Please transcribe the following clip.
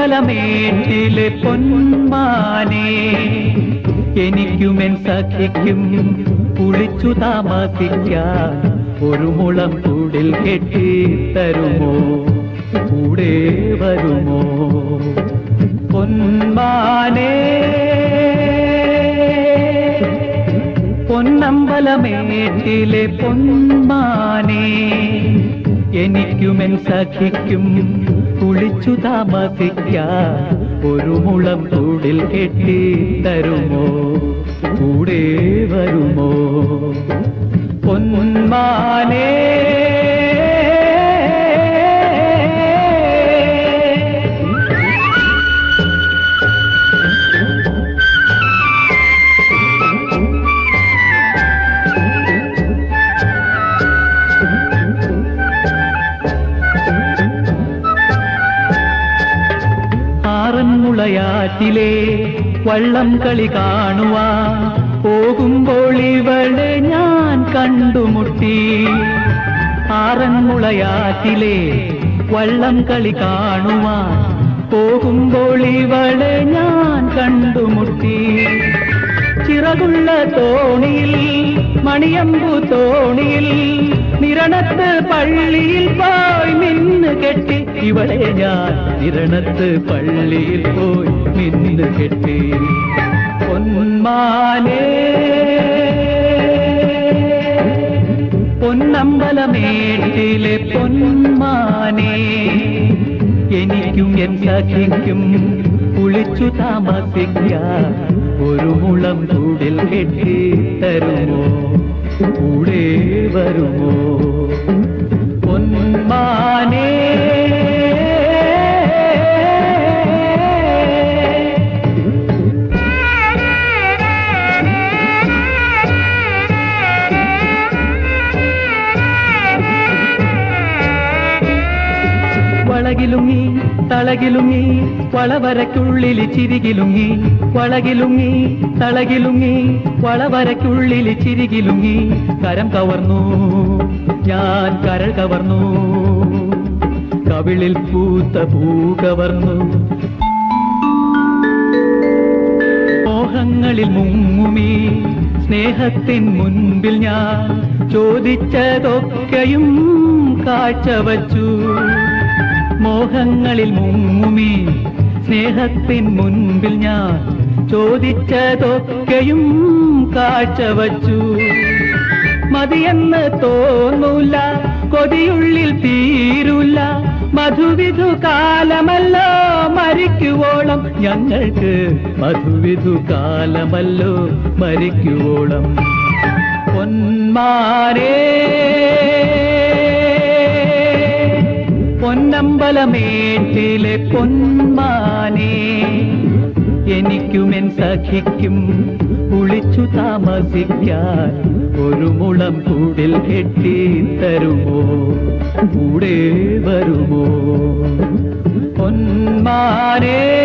പൊന്നമ്പലമേട്ടിലെ പൊന്മാനെ എനിക്കുമെൻ സഖിക്കും കുളിച്ചു താമസിക്കാൻ ഒരു മുളം കൂടിൽ കെട്ടി തരുമോ കൂടെ വരുമോ പൊന്മാനേ പൊന്നമ്പലമേട്ടിലെ പൊന്മാനെ എനിക്കുമെൻ സഖിക്കും കുളിച്ചു താമസിക്കാൻ ഒരു മുളം കൂടിൽ കെട്ടി തരുമോ കൂടെ വരുമോ പൊന്മാനേ ആറന്മുളയാറ്റിലെ വള്ളം കളി കാണുവാൻ പോകുമ്പോൾ ഇവളെ ഞാൻ കണ്ടുമുട്ടി ആറന്മുളയാറ്റിലെ വള്ളം കളി കാണുവാൻ പോകുമ്പോൾ ഇവളെ ഞാൻ കണ്ടുമുട്ടി ചിറകുള്ള തോണിയിൽ മണിയമ്പു തോണിയിൽ നിരണത്ത് പള്ളിയിൽ പോയി നിന്ന് കെട്ടി ഇവളെ ഞാൻ നിരണത്ത് പള്ളിയിൽ പോയി നിന്ന് കെട്ടി പൊന്മാനേ പൊന്നമ്പലമേട്ടിലെ പൊന്മാനേ എനിക്കും എൻ സഖിക്കും കുളിച്ചു താമസിക്കാൻ ഒരു മുളം കൂടിൽ കെട്ടി തരുമോ കൂടെ വരുമോ പൊന്മാനേ വളകിലുങ്ങി തളകിലുങ്ങി വളവരയ്ക്കുള്ളിൽ ചിരികിലുങ്ങി വളകിലുങ്ങി തളകിലുങ്ങി വളവരയ്ക്കുള്ളിൽ ചിരികിലുങ്ങി കരം കവർന്നു ഞാൻ കരൾ കവർന്നു കവിളിൽ പൂത്ത പൂ കവർന്നു മോഹങ്ങളിൽ മുങ്ങുമീ സ്നേഹത്തിൻ മുൻപിൽ ഞാൻ ചോദിച്ചതൊക്കെയും കാഴ്ചവച്ചു മോഹങ്ങളിൽ മുങ്ങുമീ സ്നേഹത്തിൻ മുൻപിൽ ഞാൻ ചോദിച്ചതൊക്കെയും കാഴ്ചവച്ചു മതിയെന്ന് തോന്നൂല കൊതിയുള്ളിൽ തീരൂല മധുവിധു കാലമല്ലോ മരിക്കുവോളം ഞങ്ങൾക്ക് മധുവിധു കാലമല്ലോ മരിക്കുവോളം പൊന്മാരേ പൊന്നമ്പലമേട്ടിലെ പൊന്മാനേ എനിക്കുമെൻ സഖിക്കും കുളിച്ചു താമസിക്കാൻ ഒരു മുളം കൂടിൽ കെട്ടി തരുമോ കൂടെ വരുമോ പൊന്മാനേ